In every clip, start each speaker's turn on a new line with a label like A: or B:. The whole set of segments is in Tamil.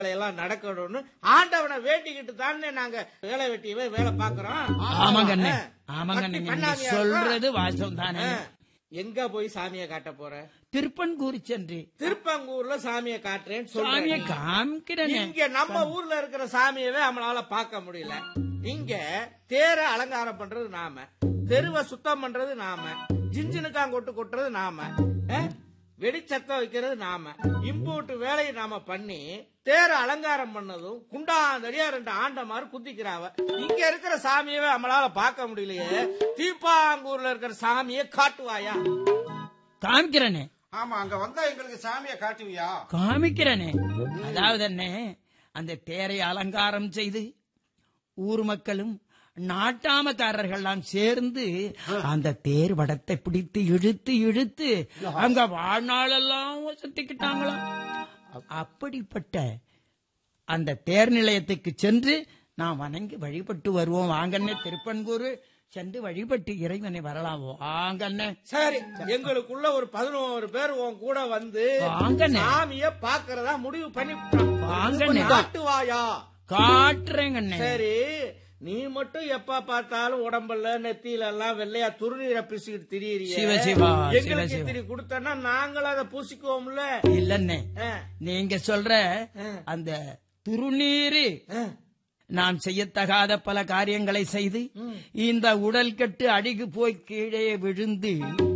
A: எல்லாம் நடக்கணும்னு ஆண்டவனை வேண்டிக்கிட்டு தானே நாங்க வேலை வெட்டியவே வேலை பாக்குறோம்
B: ஆமாங்க அண்ணே
A: ஆ.
B: ஆமாங்க அண்ணே
A: பக்தி
B: நீங்க
A: பண்ணாமையா
B: சொல்றது வாசம் தானே
A: ஆ. எங்க போய் சாமியை காட்ட போற
B: திருப்பன்கூர் சென்று
A: திருப்பங்கூர்ல சாமியை காட்டுறேன்னு
B: சாமியை
A: சொல்றேன்
B: காமிக்கிறேனே
A: இங்க நம்ம ஊர்ல இருக்கிற சாமியவே நம்மளால பார்க்க முடியல இங்க தேர அலங்காரம் பண்றது நாம தெருவை சுத்தம் பண்றது நாம ஜிஞ்சினுக்காங்கொட்டு கொட்டுறது நாம அஹ்? வெடிச்சத்தம் வைக்கிறது நாம இம்பூட்டு வேலையை நாம பண்ணி தேர அலங்காரம் பண்ணதும் குண்டாந்தடியா ரெண்டு ஆண்ட மாதிரி குத்திக்கிறாவ இங்க இருக்கிற சாமியவே நம்மளால பார்க்க முடியலையே தீப்பாங்கூர்ல இருக்கிற சாமியை காட்டுவாயா
B: காமிக்கிறேனே
C: ஆமா அங்க வந்தா எங்களுக்கு சாமியை காட்டுவியா
B: காமிக்கிறேனே அதாவது என்ன அந்த தேரை அலங்காரம் செய்து ஊர் மக்களும் நாட்டாமக்காரர்கள்லாம் சேர்ந்து அந்த தேர் வடத்தை பிடித்து இழுத்து இழுத்து அங்க வாழ்நாளெல்லாம் சுத்திக்கிட்டாங்களாம் அப்படிப்பட்ட அந்த தேர் நிலையத்துக்கு சென்று நாம் வணங்கி வழிபட்டு வருவோம் வாங்கண்ணே திருப்பன்கூர் சென்று வழிபட்டு இறைவனை வரலாம் வாங்கண்ணே
A: சரி எங்களுக்குள்ள ஒரு பதினோரு பேர் உன் கூட வந்து
B: வாங்கண்ணே.
A: சாமிய பாக்குறதா முடிவு பண்ணி
B: வாங்கண்ணே.
A: காட்டுவாயா
B: காட்டுறேங்கண்ணே
A: சரி நீ மட்டும் எப்ப பார்த்தாலும் உடம்புல நெத்தியில எல்லாம் வெள்ளையா துருநீரை பூசிக்கிட்டு திரியிறியே
B: சிவ சிவா, சிவ
A: எங்களுக்கு
B: சிவா.
A: இத்திரி கொடுத்தனா நாங்களும் அதை பூசிக்குவோம்ல
B: இல்லண்ணே
A: ஆ,
B: நீங்க சொல்ற அந்த துருநீரு
A: ஆ.
B: நாம் செய்யத்தகாத பல காரியங்களை செய்து இந்த உடல் கெட்டு அடிகு போய் கீழே விழுந்து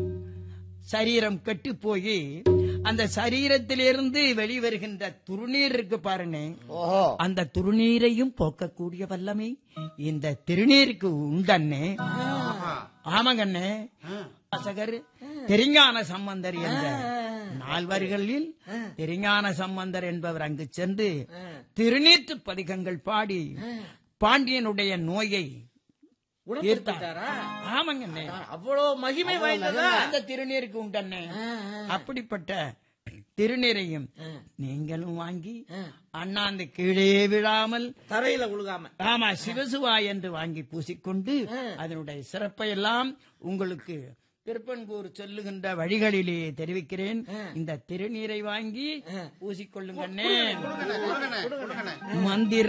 B: சரீரம் கெட்டு போய் அந்த சரீரத்திலிருந்து வெளிவருகின்ற துருநீர் இருக்கு பாருங்க
A: ஓஹோ
B: அந்த துருநீரையும் போக்கக்கூடிய வல்லமை இந்த திருநீருக்கு உண்டண்ணே ஆமாங்கண்ணே வாசகர் தெரிஞான சம்பந்தர் என்ற நால்வர்களில் தெரிஞான சம்பந்தர் என்பவர் அங்கு சென்று திருநீற்று பதிகங்கள் பாடி பாண்டியனுடைய நோயை
A: குணப்படுத்திட்டாரா
B: ஆமாங்கண்ணே
A: அவ்வளவு மகிமை வாய்ந்ததா
B: அந்த திருநீருக்கு உண்டண்ணே அப்படிப்பட்ட திருநீரையும் நீங்களும் வாங்கி அண்ணாந்து கீழே விழாமல்
A: தரையில உழுகாம
B: ஆமா சிவசுவா என்று வாங்கி பூசிக்கொண்டு அதனுடைய சிறப்பை எல்லாம் உங்களுக்கு திருப்பன்கூர் சொல்லுகின்ற வழிகளிலே தெரிவிக்கிறேன் இந்த திருநீரை வாங்கி பூசிக்கொள்ளுங்கண்ணே
C: கொடுங்கண்ணே கொடுங்கண்ணே கொடுங்கண்ணே
B: மந்திர